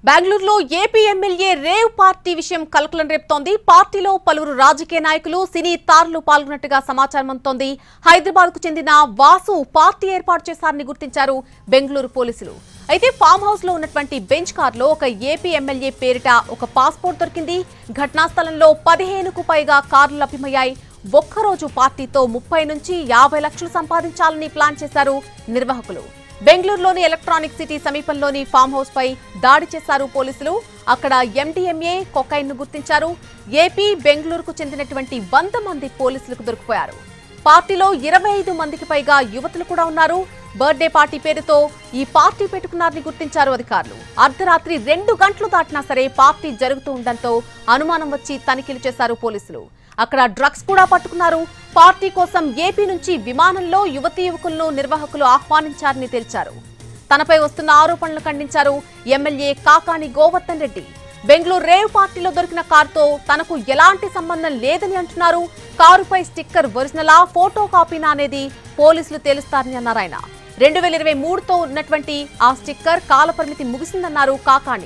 బెంగళూరులో AP MLA rave party విషయం కలకలం రేపుతోంది పార్టీలో పలువురు రాజకీయ నాయకులు సినీ తారలు పాల్గొన్నట్టుగా సమాచారం అందుతోంది హైదరాబాద్ కు చెందిన వాసు పార్టీ ఏర్పాటు చేశారని గుర్తించారు బెంగళూరు పోలీసులు అయితే ఫామ్ హౌస్ లో ఉన్నటువంటి బెంచ్ కార్ లో ఒక ఏపీ ఎమ్మెల్యే పేరిట ఒక పాస్పోర్ట్ దొరికింది ఘటనా స్థలంలో పదిహేనుకు పైగా కార్లు లభ్యమయ్యాయి ఒక్కరోజు పార్టీతో ముప్పై నుంచి యాభై లక్షలు సంపాదించాలని ప్లాన్ చేశారు నిర్వాహకులు బెంగళూరులోని ఎలక్ట్రానిక్ సిటీ సమీపంలోని ఫామ్ హౌస్ పై దాడి చేశారు పోలీసులు అక్కడ ఎండిఎంఏ కొకైన్ ను గుర్తించారు ఏపీ బెంగళూరుకు చెందినటువంటి వంద మంది పోలీసులకు దొరికిపోయారు పార్టీలో ఇరవై ఐదు మందికి పైగా యువతులు కూడా ఉన్నారు బర్త్డే పార్టీ పేరుతో ఈ పార్టీ పెట్టుకున్నారని గుర్తించారు అధికారులు అర్ధరాత్రి రెండు గంటలు దాటినా సరే పార్టీ జరుగుతూ ఉండడంతో అనుమానం వచ్చి తనిఖీలు చేశారు పోలీసులు అక్కడ డ్రగ్స్ కూడా పట్టుకున్నారు పార్టీ కోసం ఏపీ నుంచి విమానంలో యువతీ యువకులను నిర్వాహకులు ఆహ్వానించారని తెలిచారు తనపై వస్తున్న ఆరోపణలు ఖండించారు ఎమ్మెల్యే కాకాని గోవర్ధన్ రెడ్డి బెంగళూరు రేవ్ పార్టీలో దొరికిన కారుతో తనకు ఎలాంటి సంబంధం లేదని అంటున్నారు కారుపై స్టిక్కర్ ఒరిజినలా ఫోటో కాపీనా అనేది పోలీసులు తేలుస్తారని అన్నారు ఆయన రెండు వేల ఇరవై మూడుతో ఉన్నటువంటి ఆ స్టిక్కర్ కాలపరిమితి ముగిసిందన్నారు కాకాణి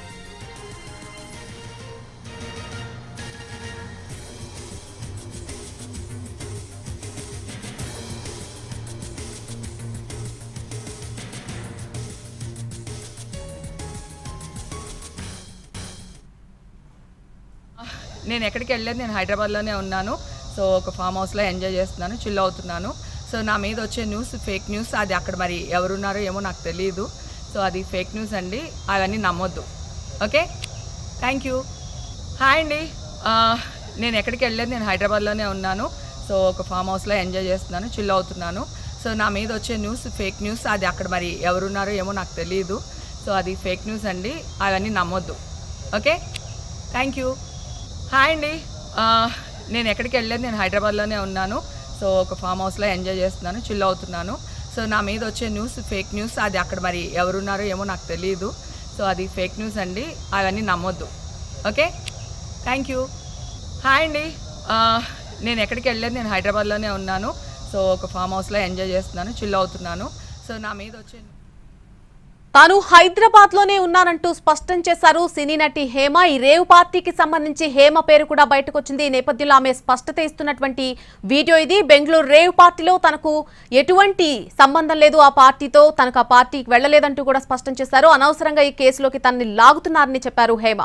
నేను ఎక్కడికి వెళ్ళలేదు నేను హైదరాబాద్లోనే ఉన్నాను సో ఒక ఫామ్ హౌస్లో ఎంజాయ్ చేస్తున్నాను చిల్ అవుతున్నాను సో నా మీద వచ్చే న్యూస్ ఫేక్ న్యూస్ అది అక్కడ మరి ఎవరున్నారో ఏమో నాకు తెలియదు సో అది ఫేక్ న్యూస్ అండి అవన్నీ నమ్మొద్దు ఓకే థ్యాంక్ యూ హాయ్ అండి ఆ, నేను ఎక్కడికి వెళ్ళలేదు నేను హైదరాబాద్లోనే ఉన్నాను సో ఒక ఫామ్ హౌస్లో ఎంజాయ్ చేస్తున్నాను చిల్ అవుతున్నాను సో నా మీద వచ్చే న్యూస్ ఫేక్ న్యూస్ అది అక్కడ మరి ఎవరున్నారో ఏమో నాకు తెలియదు సో అది ఫేక్ న్యూస్ అండి అవన్నీ నమ్మొద్దు ఓకే థ్యాంక్ యూ హాయ్ అండి ఆ, నేను ఎక్కడికి వెళ్ళలేదు నేను హైదరాబాద్లోనే ఉన్నాను సో ఒక ఫామ్ హౌస్లో ఎంజాయ్ చేస్తున్నాను చిల్ అవుతున్నాను సో నా మీద వచ్చే న్యూస్ ఫేక్ న్యూస్ అది అక్కడ మరి ఎవరున్నారో ఏమో నాకు తెలియదు సో అది ఫేక్ న్యూస్ అండి అవన్నీ నమ్మొద్దు ఓకే థ్యాంక్ యూ హాయ్ అండి ఆ, నేను ఎక్కడికి వెళ్ళలేదు నేను హైదరాబాద్లోనే ఉన్నాను సో ఒక ఫామ్ హౌస్లో ఎంజాయ్ చేస్తున్నాను చిల్ అవుతున్నాను సో నా మీద వచ్చే తాను హైదరాబాద్ లోనే ఉన్నానంటూ స్పష్టం చేశారు సినీ నటి హేమ ఈ రేవ్ పార్టీకి సంబంధించి హేమ పేరు కూడా బయటకు వచ్చింది ఈ నేపథ్యంలో ఆమె స్పష్టత ఇస్తున్నటువంటి వీడియో ఇది బెంగళూరు రేవ్ పార్టీలో తనకు ఎటువంటి సంబంధం లేదు ఆ పార్టీతో తనకు ఆ పార్టీకి వెళ్లలేదంటూ కూడా స్పష్టం చేశారు అనవసరంగా ఈ కేసులోకి తనని లాగుతున్నారని చెప్పారు హేమ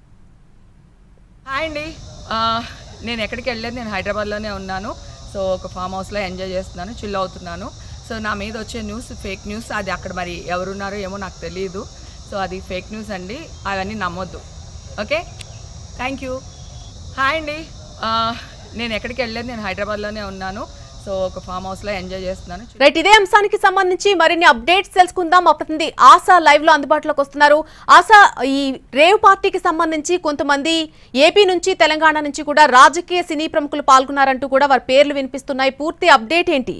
హాయ్ అండి ఆ, నేను ఎక్కడికి వెళ్ళలేదు నేను హైదరాబాద్లోనే ఉన్నాను సో ఒక ఫామ్ హౌస్లో ఎంజాయ్ చేస్తున్నాను చిల్ అవుతున్నాను సో నా మీద వచ్చే న్యూస్ ఫేక్ న్యూస్ అది అక్కడ మరి ఎవరున్నారో ఏమో నాకు తెలియదు సో అది ఫేక్ న్యూస్ అండి అవన్నీ నమ్మొద్దు ఓకే థ్యాంక్ యూ హాయ్ అండి ఆ, నేను ఎక్కడికి వెళ్ళలేదు నేను హైదరాబాద్లోనే ఉన్నాను సో ఒక ఫామ్ హౌస్లో ఎంజాయ్ చేస్తున్నాను రైట్ ఇదే అంశానికి సంబంధించి మరిన్ని అప్డేట్స్ తెలుసుకుందాం అప్పటింది ఆశా లైవ్ లో అందుబాటులోకి వస్తున్నారు ఆశా ఈ రేవ్ పార్టీకి సంబంధించి కొంతమంది ఏపీ నుంచి తెలంగాణ నుంచి కూడా రాజకీయ సినీ ప్రముఖులు పాల్గొన్నారంటూ కూడా వారి పేర్లు వినిపిస్తున్నాయి పూర్తి అప్డేట్ ఏంటి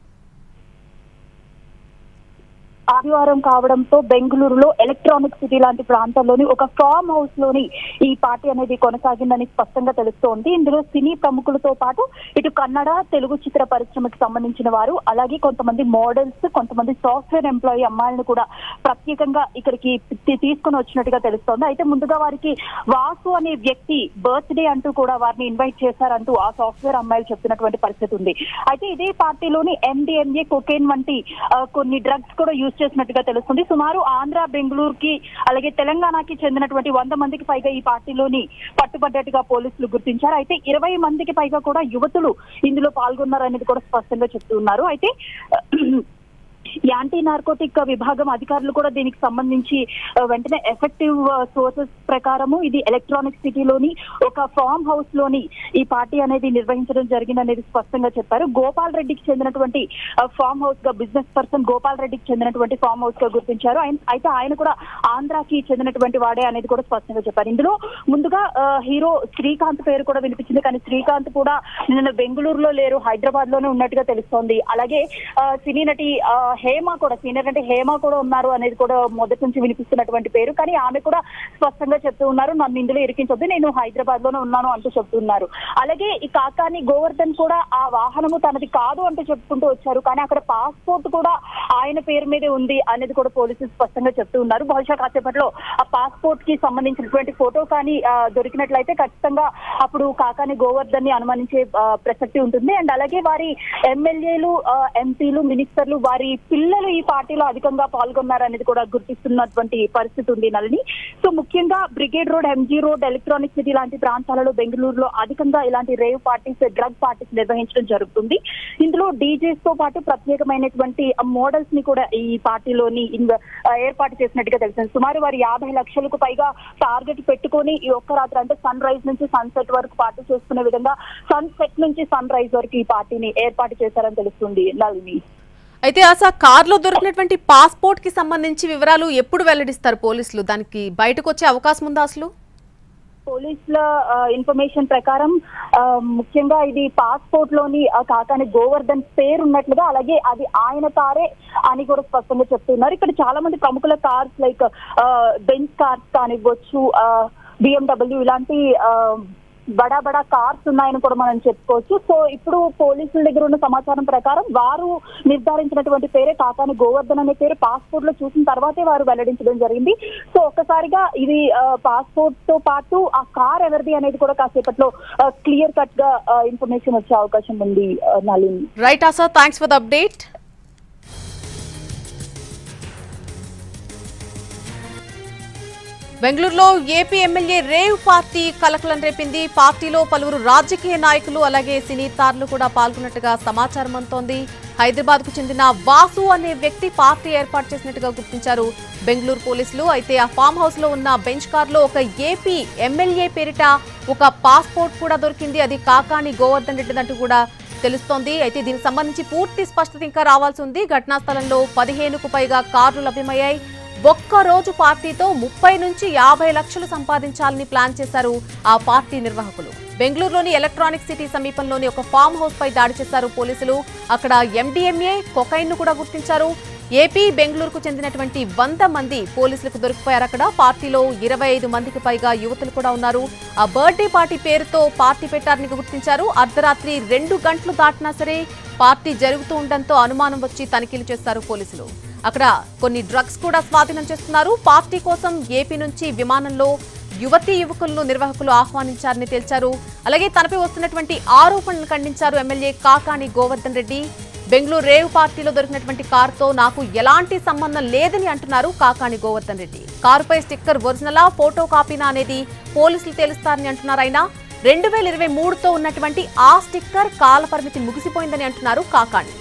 ఆదివారం కావడంతో బెంగళూరులో ఎలక్ట్రానిక్ సిటీ లాంటి ప్రాంతాల్లోని ఒక ఫామ్ హౌస్ లోని ఈ పార్టీ అనేది కొనసాగిందని స్పష్టంగా తెలుస్తోంది ఇందులో సినీ ప్రముఖులతో పాటు ఇటు కన్నడ తెలుగు చిత్ర పరిశ్రమకు సంబంధించిన వారు అలాగే కొంతమంది మోడల్స్ కొంతమంది సాఫ్ట్వేర్ ఎంప్లాయీ అమ్మాయిలను కూడా ప్రత్యేకంగా ఇక్కడికి తీ- తీసుకొని వచ్చినట్టుగా తెలుస్తోంది అయితే ముందుగా వారికి వాసు అనే వ్యక్తి బర్త్డే అంటూ కూడా వారిని ఇన్వైట్ చేశారంటూ ఆ సాఫ్ట్వేర్ అమ్మాయిలు చెప్తున్నటువంటి పరిస్థితి ఉంది అయితే ఇదే పార్టీలోని ఎండిఎంఏ కొకేన్ వంటి ఆ, కొన్ని డ్రగ్స్ కూడా యూజ్ చేసినట్టుగా తెలుస్తుంది సుమారు ఆంధ్ర బెంగళూరుకి అలాగే తెలంగాణకి చెందినటువంటి వంద మందికి పైగా ఈ పార్టీలోని పట్టుబడ్డట్టుగా పోలీసులు గుర్తించారు అయితే ఇరవై మందికి పైగా కూడా యువతులు ఇందులో పాల్గొన్నారనేది కూడా స్పష్టంగా చెప్తున్నారు అయితే యాంటీ నార్కోటిక్ విభాగం అధికారులు కూడా దీనికి సంబంధించి ఆ, వెంటనే ఎఫెక్టివ్ సోర్సెస్ ప్రకారము ఇది ఎలక్ట్రానిక్ సిటీలోని ఒక ఫామ్ హౌస్ లోని ఈ పార్టీ అనేది నిర్వహించడం జరిగింది అనేది స్పష్టంగా చెప్పారు గోపాల్ రెడ్డికి చెందినటువంటి ఫామ్ హౌస్ గా బిజినెస్ పర్సన్ గోపాల్ రెడ్డికి చెందినటువంటి ఫామ్ హౌస్ గా గుర్తించారు ఆయన- అయితే ఆయన కూడా ఆంధ్రాకి చెందినటువంటి వాడే అనేది కూడా స్పష్టంగా చెప్పారు ఇందులో ముందుగా ఆ, హీరో శ్రీకాంత్ పేరు కూడా వినిపించింది కానీ శ్రీకాంత్ కూడా నిన్న బెంగళూరులో లేరు హైదరాబాద్ లోనే ఉన్నట్టుగా తెలుస్తోంది అలాగే ఆ, సినీ నటి ఆ, హేమ కూడా సీనియర్ అంటే హేమ కూడా ఉన్నారు అనేది కూడా మొదటి నుంచి వినిపిస్తున్నటువంటి పేరు కానీ ఆమె కూడా స్పష్టంగా చెప్తూ ఉన్నారు నన్ను ఇందులో ఇరికించొద్దు నేను హైదరాబాద్ లోనే ఉన్నాను అంటూ చెప్తున్నారు అలాగే ఈ కాకాని గోవర్ధన్ కూడా ఆ వాహనము తనది కాదు అంటూ చెప్పుకుంటూ వచ్చారు కానీ అక్కడ పాస్పోర్ట్ కూడా ఆయన పేరు మీదే ఉంది అనేది కూడా పోలీసులు స్పష్టంగా చెప్తూ ఉన్నారు బహుశా కాసేపట్లో ఆ పాస్పోర్ట్ కి సంబంధించినటువంటి ఫోటో కానీ ఆ, దొరికినట్లయితే ఖచ్చితంగా అప్పుడు కాకాని గోవర్ధన్ ని అనుమానించే ఆ, ప్రసక్తి ఉంటుంది అండ్ అలాగే వారి ఎమ్మెల్యేలు ఎంపీలు మినిస్టర్లు వారి పిల్లలు ఈ పార్టీలో అధికంగా పాల్గొన్నారు అనేది కూడా గుర్తిస్తున్నటువంటి పరిస్థితి ఉంది నలని సో ముఖ్యంగా brigade road MG road electronic city లాంటి ప్రాంతాలలో బెంగళూరులో అధికంగా ఇలాంటి రేవ్ పార్టీస్ డ్రగ్ పార్టీస్ నిర్వహించడం జరుగుతుంది ఇందులో డీజేస్ తో పాటు ప్రత్యేకమైనటువంటి మోడల్స్ ని కూడా ఈ పార్టీలోని ఇన్వ- ఆ, ఏర్పాటు చేసినట్టుగా తెలిసింది సుమారు వారు యాభై లక్షలకు పైగా టార్గెట్ పెట్టుకొని ఈ ఒక్క రాత్రి అంటే సన్ రైజ్ నుంచి సన్సెట్ వరకు పార్టీ చేసుకునే విధంగా సన్సెట్ నుంచి సన్ రైజ్ వరకు ఈ పార్టీని ఏర్పాటు చేశారని తెలుస్తుంది నళిని అయితే అసలు కార్లో దొరికినటువంటి పాస్పోర్ట్ కి సంబంధించి వివరాలు ఎప్పుడు వెల్లడిస్తారు పోలీసులు దానికి బయటకు వచ్చే అవకాశం ఉందా అసలు పోలీసుల ఆ, ఇన్ఫర్మేషన్ ప్రకారం ఆ, ముఖ్యంగా ఇది పాస్పోర్ట్ లోని ఆ, కాకాని గోవర్ధన్ పేరు ఉన్నట్లుగా అలాగే అది ఆయన కారే అని కూడా స్పష్టంగా చెప్తున్నారు ఇక్కడ చాలా మంది ప్రముఖుల కార్స్ లైక్ బెంచ్ కార్స్ కానివ్వచ్చు బిఎండబ్ల్యూ ఇలాంటి ఆ, బడా బడా కార్స్ ఉన్నాయని కూడా మనం చెప్పుకోవచ్చు సో ఇప్పుడు పోలీసుల దగ్గర ఉన్న సమాచారం ప్రకారం వారు నిర్ధారించినటువంటి పేరే కాకాని గోవర్ధన్ అనే పేరు పాస్పోర్ట్ లో చూసిన తర్వాతే వారు వెల్లడించడం జరిగింది సో ఒక్కసారిగా ఇది పాస్పోర్ట్ తో పాటు ఆ కార్ ఎవరిది అనేది కూడా కాసేపట్లో క్లియర్ కట్ గా ఇన్ఫర్మేషన్ వచ్చే అవకాశం ఉంది ఆ, నళిని రైట్ ఆసా థ్యాంక్స్ ఫర్ ద అప్డేట్ బెంగళూరులో ఏపీ ఎమ్మెల్యే రేవ్ పార్టీ కలకలం రేపింది పార్టీలో పలువురు రాజకీయ నాయకులు అలాగే సినీ తారలు కూడా పాల్గొన్నట్టుగా సమాచారం అందుతోంది హైదరాబాద్ కు చెందిన వాసు అనే వ్యక్తి పార్టీ ఏర్పాటు చేసినట్టుగా గుర్తించారు బెంగళూరు పోలీసులు అయితే ఆ ఫామ్ హౌస్ లో ఉన్న బెంచ్ కార్ లో ఒక ఏపీ ఎమ్మెల్యే పేరిట ఒక పాస్పోర్ట్ కూడా దొరికింది అది కాకాని గోవర్ధన్ రెడ్డిదంటూ కూడా తెలుస్తోంది అయితే దీనికి సంబంధించి పూర్తి స్పష్టత ఇంకా రావాల్సి ఉంది ఘటనా స్థలంలో పదిహేనుకు పైగా కార్లు లభ్యమయ్యాయి ఒక్క రోజు పార్టీతో ముప్పై నుంచి యాభై లక్షలు సంపాదించాలని ప్లాన్ చేశారు ఆ పార్టీ నిర్వాహకులు బెంగళూరులోని ఎలక్ట్రానిక్ సిటీ సమీపంలోని ఒక ఫామ్ హౌస్ పై దాడి చేశారు పోలీసులు అక్కడ ఎండిఎంఏ కొకైన్ ను కూడా గుర్తించారు ఏపీ బెంగళూరుకు చెందినటువంటి వంద మంది పోలీసులకు దొరికిపోయారు అక్కడ పార్టీలో ఇరవై ఐదు మందికి పైగా యువతులు కూడా ఉన్నారు ఆ బర్త్డే పార్టీ పేరుతో పార్టీ పెట్టారని గుర్తించారు అర్ధరాత్రి రెండు గంటలు దాటినా సరే పార్టీ జరుగుతూ ఉండడంతో అనుమానం వచ్చి తనిఖీలు చేస్తారు పోలీసులు అక్కడ కొన్ని డ్రగ్స్ కూడా స్వాధీనం చేస్తున్నారు పార్టీ కోసం ఏపీ నుంచి విమానంలో యువతీ యువకులను నిర్వాహకులు ఆహ్వానించారని తేల్చారు అలాగే తనపై వస్తున్నటువంటి ఆరోపణలు ఖండించారు ఎమ్మెల్యే కాకాని గోవర్ధన్ రెడ్డి బెంగళూరు రేవ్ పార్టీలో దొరికినటువంటి కారుతో నాకు ఎలాంటి సంబంధం లేదని అంటున్నారు కాకాని గోవర్ధన్ రెడ్డి కారుపై స్టిక్కర్ ఒరిజినలా ఫోటో కాపీనా అనేది పోలీసులు తేలుస్తారని అంటున్నారు ఆయన రెండు వేల ఇరవై మూడుతో ఉన్నటువంటి ఆ స్టిక్కర్ కాల పరిమితి ముగిసిపోయిందని అంటున్నారు కాకాని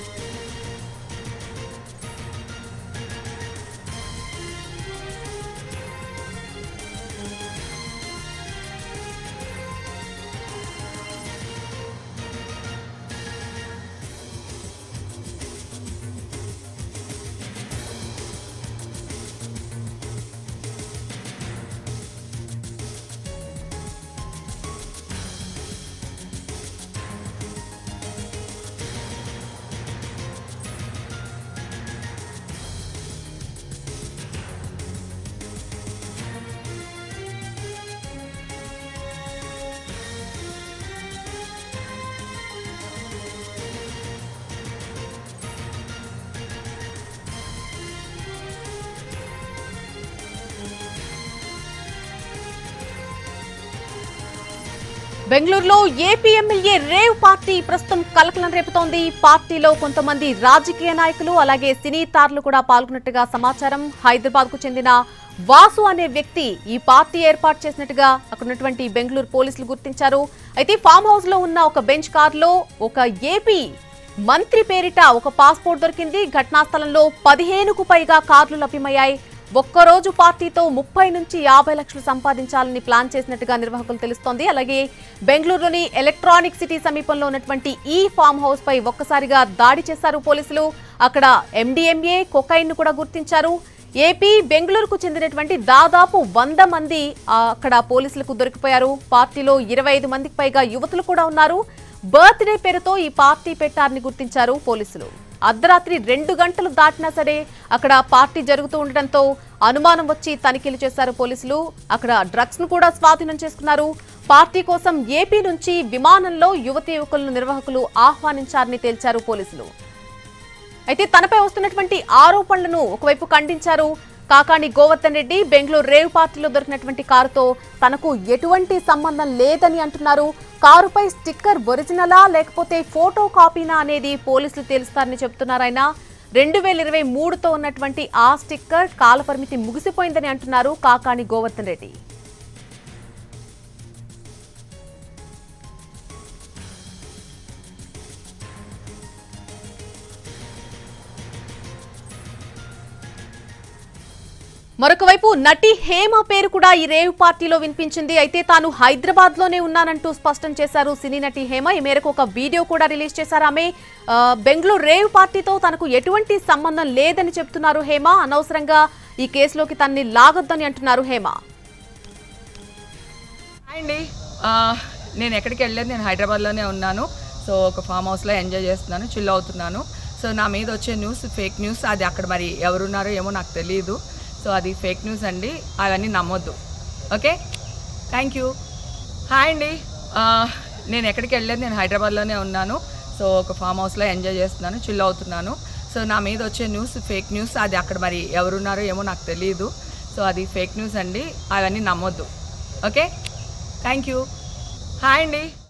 బెంగళూరులో ఏపీ ఎమ్మెల్యే రేవ్ పార్టీ ప్రస్తుతం కలకలం రేపుతోంది పార్టీలో కొంతమంది రాజకీయ నాయకులు అలాగే సినీ తారలు కూడా పాల్గొన్నట్టుగా సమాచారం హైదరాబాద్ కు చెందిన వాసు అనే వ్యక్తి ఈ పార్టీ ఏర్పాటు చేసినట్టుగా అక్కడ ఉన్నటువంటి బెంగళూరు పోలీసులు గుర్తించారు అయితే ఫామ్ హౌస్ లో ఉన్న ఒక బెంచ్ కార్ లో ఒక ఏపీ మంత్రి పేరిట ఒక పాస్పోర్ట్ దొరికింది ఘటనా స్థలంలో పదిహేనుకు పైగా కార్లు లభ్యమయ్యాయి ఒక్కరోజు పార్టీతో ముప్పై నుంచి యాభై లక్షలు సంపాదించాలని ప్లాన్ చేసినట్టుగా నిర్వాహకులు తెలుస్తోంది అలాగే బెంగళూరులోని ఎలక్ట్రానిక్ సిటీ సమీపంలో ఉన్నటువంటి ఈ ఫామ్ హౌస్ పై ఒక్కసారిగా దాడి చేశారు పోలీసులు అక్కడ ఎండిఎంఏ కొకైన్ ను కూడా గుర్తించారు ఏపీ బెంగళూరుకు చెందినటువంటి దాదాపు వంద మంది ఆ, అక్కడ పోలీసులకు దొరికిపోయారు పార్టీలో ఇరవై ఐదు మందికి పైగా యువతులు కూడా ఉన్నారు బర్త్డే పేరుతో ఈ పార్టీ పెట్టారని గుర్తించారు పోలీసులు అర్ధరాత్రి రెండు గంటలు దాటినా సరే అక్కడ పార్టీ జరుగుతూ ఉండటంతో అనుమానం వచ్చి తనిఖీలు చేశారు పోలీసులు అక్కడ డ్రగ్స్ ను కూడా స్వాధీనం చేసుకున్నారు పార్టీ కోసం ఏపీ నుంచి విమానంలో యువతి యువకులను నిర్వాహకులు ఆహ్వానించారని తేల్చారు పోలీసులు అయితే తనపై వస్తున్నటువంటి ఆరోపణలను ఒకవైపు ఖండించారు కాకాని గోవర్ధన్ రెడ్డి బెంగళూరు రేవ్ పార్టీలో దొరికినటువంటి కారుతో తనకు ఎటువంటి సంబంధం లేదని అంటున్నారు కారుపై స్టిక్కర్ ఒరిజినలా లేకపోతే ఫోటో కాపీనా అనేది పోలీసులు తేలుస్తారని చెప్తున్నారు ఆయన రెండు వేల ఇరవై మూడుతో ఉన్నటువంటి ఆ స్టిక్కర్ కాలపరిమితి ముగిసిపోయిందని అంటున్నారు కాకాని గోవర్ధన్ రెడ్డి మరొక వైపు నటి హేమ పేరు కూడా ఈ రేవ్ పార్టీలో వినిపించింది అయితే తాను హైదరాబాద్ లోనే ఉన్నానంటూ స్పష్టం చేశారు సినీ నటి హేమ ఈ మేరకు ఒక వీడియో కూడా రిలీజ్ చేశారు ఆమె ఆ, బెంగళూరు రేవ్ పార్టీతో తనకు ఎటువంటి సంబంధం లేదని చెప్తున్నారు హేమ అనవసరంగా ఈ కేసులోకి తనని లాగొద్దని అంటున్నారు హేమ హాయ్ అండి ఆ, నేను ఎక్కడికి వెళ్ళలేదు నేను హైదరాబాద్లోనే ఉన్నాను సో ఒక ఫామ్ హౌస్లో ఎంజాయ్ చేస్తున్నాను చిల్ అవుతున్నాను సో నా మీద వచ్చే న్యూస్ ఫేక్ న్యూస్ అది అక్కడ మరి ఎవరున్నారో ఏమో నాకు తెలియదు సో అది ఫేక్ న్యూస్ అండి అవన్నీ నమ్మొద్దు ఓకే థ్యాంక్ యూ హాయ్ అండి ఆ, నేను ఎక్కడికి వెళ్ళలేదు నేను హైదరాబాద్లోనే ఉన్నాను సో ఒక ఫామ్ హౌస్లో ఎంజాయ్ చేస్తున్నాను చిల్ అవుతున్నాను సో నా మీద వచ్చే న్యూస్ ఫేక్ న్యూస్ అది అక్కడ మరి ఎవరున్నారో ఏమో నాకు తెలియదు సో అది ఫేక్ న్యూస్ అండి అవన్నీ నమ్మొద్దు ఓకే థ్యాంక్ యూ హాయ్ అండి